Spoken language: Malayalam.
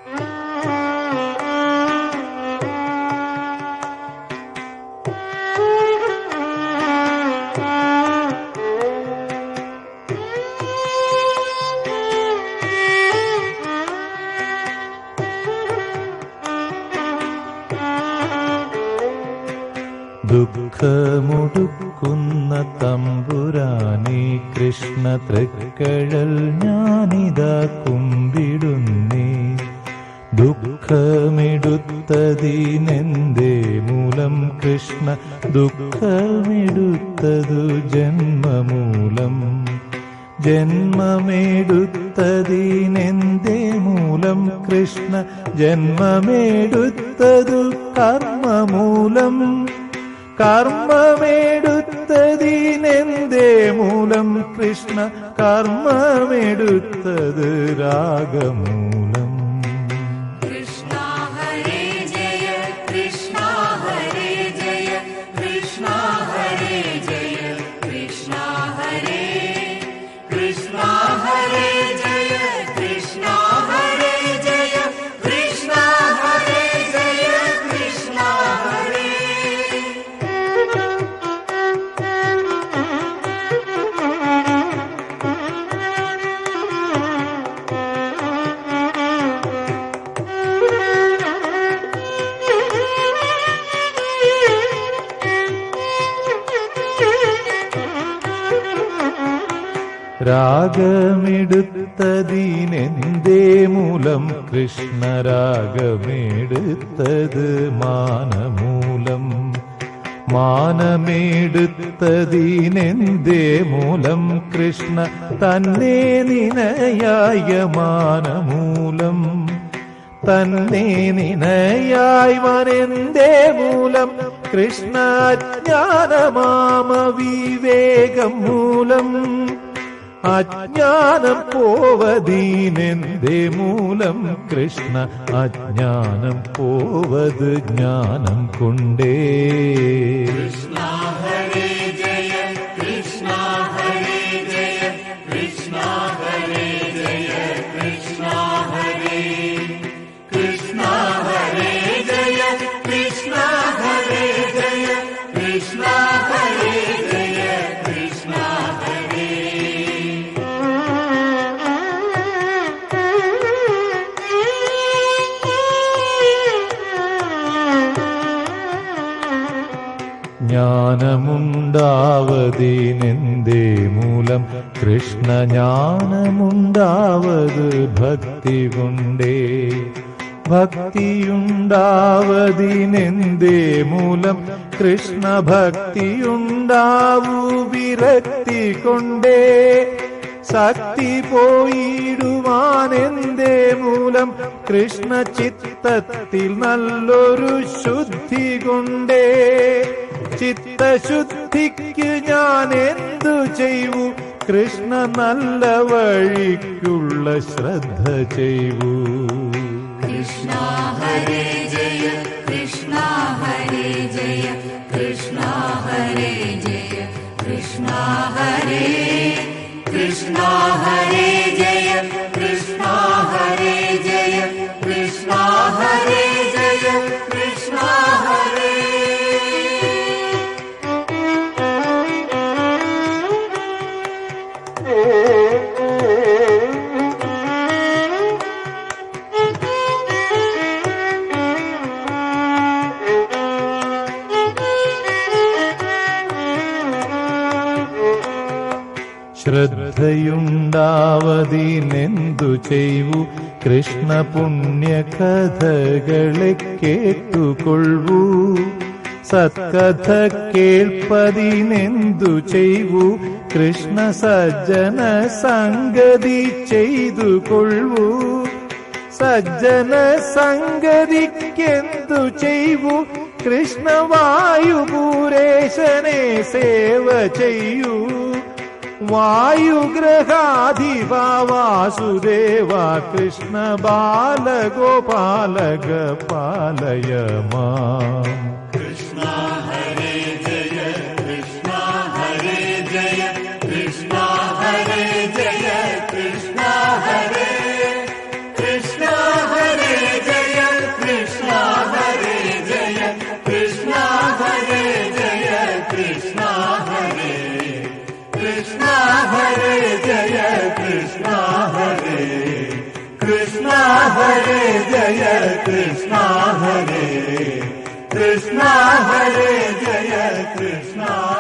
ദുഃഖമുടുക്കുന്ന തമ്പുരാനേ കൃഷ്ണ തൃക്കഴൽ ഞാനിതാ കുമ്പിടുന്നേ ദുഃഖമെടുത്തതിനെന്തേ മൂലം കൃഷ്ണ ദുഃഖമെടുത്തതു ജന്മമൂലം ജന്മമെടുത്തതിനെന്തേ മൂലം കൃഷ്ണ ജന്മമെടുത്തതു കർമ്മമൂലം കർമ്മമെടുത്തതിനെന്തേ മൂലം കൃഷ്ണ കർമ്മമെടുത്തത് രാഗമൂലം कृष्णा हरे जय कृष्णा हरे जय कृष्णा हरे जय कृष्णा हरे कृष्णा हरे जय कृष्णा हरे जय कृष्णा हरे जय कृष्णा हरे രാഗമെടുത്തതിനെന്തേ മൂലം കൃഷ്ണ രാഗമെടുത്തത് മാനമൂലം മാനമെടുത്തതിനെന്തേ മൂലം കൃഷ്ണ തന്നെ നിനയായ മാനമൂലം തന്നെ നിനയായി വനെന്തേ മൂലം കൃഷ്ണ ജ്ഞാനമാമ വിവേകം മൂലം അജ്ഞാനം പോവതീനെന്തേ മൂലം കൃഷ്ണ അജ്ഞാനം പോവത് ജ്ഞാനം കൊണ്ടേ कृष्णा हरे जय कृष्णा हरे जय कृष्णा हरे जय कृष्णा हरे कृष्णा हरे जय कृष्णा हरे जय कृष्णा हरे जय कृष्णा हरे ജ്ഞാനമുണ്ടാവതിനെന്തേ മൂലം കൃഷ്ണ ജ്ഞാനമുണ്ടാവത് ഭക്തി കൊണ്ടേ ഭക്തിയുണ്ടാവതിനെന്തേ മൂലം കൃഷ്ണ ഭക്തിയുണ്ടാവൂ വിരക്തി കൊണ്ടേ ശക്തി പോയിടുവാനെന്തേ മൂലം കൃഷ്ണ ചിത്തത്തിൽ നല്ലൊരു ശുദ്ധി കൊണ്ടേ ചിത്തശുദ്ധിക്ക് ഞാൻ എന്തു ചെയ്യൂ കൃഷ്ണ നല്ല വഴിക്കുള്ള ശ്രദ്ധ ചെയ്യൂ कृष्णा हरे जय कृष्णा हरे जय कृष्णा हरे जय कृष्णा हरे कृष्णा हरे जय कृष्णा हरे जय कृष्णा हरे जय कृष्णा हरे ശ്രദ്ധയുണ്ടാവതിനെന്തു ചെയ്യൂ കൃഷ്ണ പുണ്യ കഥകളെ കേട്ടുകൊള്ളൂ സത്കഥ കേൾപ്പതിനെന്തു ചെയ്യൂ കൃഷ്ണ സജ്ജന സംഗതി ചെയ്തു കൊള്ളൂ സജ്ജന സംഗതിക്കെന്തു ചെയ്യൂ കൃഷ്ണ വായുപൂരേശനെ സേവ ചെയ്യൂ വായുഗ്രഹാധിപ വാസുദേവ കൃഷ്ണ ബാലഗോപാലക പാലയ മാം कृष्णा हरे जय कृष्णा हरे जय कृष्णा हरे जय कृष्णा हरे कृष्णा हरे कृष्णा